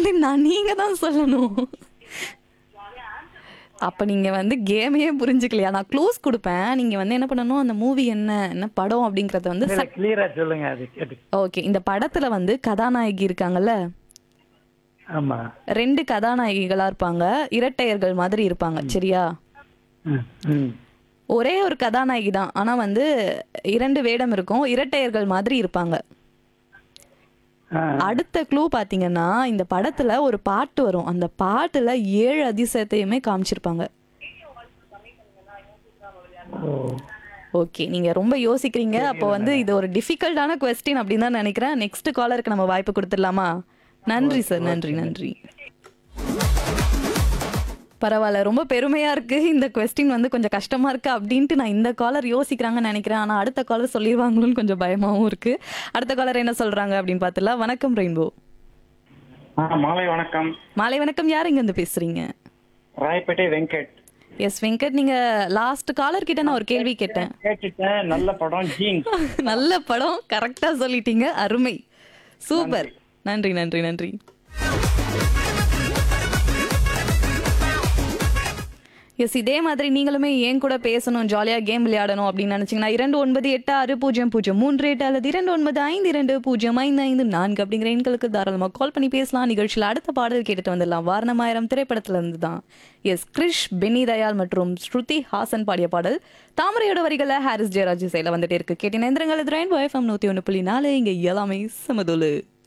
Actually நான் நீங்க தான் சொல்லணும் அப்ப நீங்க வந்து கேமையே புரிஞ்சுக்கலையா நான் க்ளோஸ் கொடுப்பேன் நீங்க வந்து என்ன பண்ணணும் அந்த மூவி என்ன என்ன படம் அப்படிங்கறத வந்து இல்ல கிளியரா சொல்லுங்க அது கேட்டு ஓகே இந்த படத்துல வந்து கதாநாயகி இருக்காங்கல்ல ஆமா ரெண்டு கதாநாயகிகளா இருப்பாங்க இரட்டையர்கள் மாதிரி இருப்பாங்க சரியா ம், ம். ஒரே ஒரு கதாநாயகி தான் ஆனா வந்து இரண்டு வேடம் இருக்கும் இரட்டையர்கள் மாதிரி இருப்பாங்க ஆ, அடுத்த க்ளூ பாத்தீங்கன்னா இந்த படத்துல ஒரு பாட்டு வரும் அந்த பாட்டுல ஏழு அதிசயத்தையுமே காமிச்சிருப்பாங்க ஓ ஓகே நீங்க ரொம்ப யோசிக்கிறீங்க அப்போ வந்து இது ஒரு டிஃபிகல்ட்டான கொஸ்டின் அப்படின்னு தான் நினைக்கிறேன் நெக்ஸ்ட் காலருக்கு நம்ம வாய்ப்பு கொடுத்துடலாமா நன்றி சார் நன்றி நன்றி பரவாயில்ல ரொம்ப பெருமையா இருக்கு இந்த கொஸ்டின் வந்து கொஞ்சம் கஷ்டமா இருக்கு அப்படின்ட்டு நான் இந்த காலர் யோசிக்கிறாங்கன்னு நினைக்கிறேன் ஆனா அடுத்த காலர் சொல்லிடுவாங்களோன்னு கொஞ்சம் பயமாவும் இருக்கு அடுத்த காலர் என்ன சொல்றாங்க அப்படின்னு பார்த்துலாம் வணக்கம் ரெயின்போ ஆ, மாலை வணக்கம் மாலை வணக்கம் யார் இங்க இருந்து பேசுறீங்க ராயப்பேட்டை வெங்கட் எஸ் வெங்கட் நீங்க லாஸ்ட் காலர் கிட்ட நான் ஒரு கேள்வி கேட்டேன் கேட்டுட்டேன் நல்ல படம் ஜீன்ஸ் நல்ல படம் கரெக்டா சொல்லிட்டீங்க அருமை சூப்பர் நன்றி நன்றி நன்றி எஸ் இதே மாதிரி நீங்களுமே ஏன் கூட பேசணும் ஜாலியாக கேம் விளையாடணும் அப்படின்னு நினச்சிங்கன்னா இரண்டு ஒன்பது எட்டு ஆறு பூஜ்ஜியம் பூஜ்ஜியம் மூன்று எட்டு அல்லது இரண்டு ஒன்பது ஐந்து இரண்டு பூஜ்ஜியம் ஐந்து ஐந்து நான்கு அப்படிங்கிற எண்களுக்கு தாராளமாக கால் பண்ணி பேசலாம் நிகழ்ச்சியில் அடுத்த பாடல் கேட்டுட்டு வந்துடலாம் வாரணமாயிரம் திரைப்படத்துல இருந்து தான் எஸ் கிரிஷ் பெனி தயாள் மற்றும் ஸ்ருதி ஹாசன் பாடிய பாடல் தாமரையோட வரிகளை ஹாரிஸ் ஜெயராஜ் இசையில் வந்துட்டே இருக்கு கேட்டின எந்திரங்கள் ரெயின் எஃப்எம் நூற்றி ஒன்று புள்ளி நாலு இங்கே எல்லாமே சமதுலு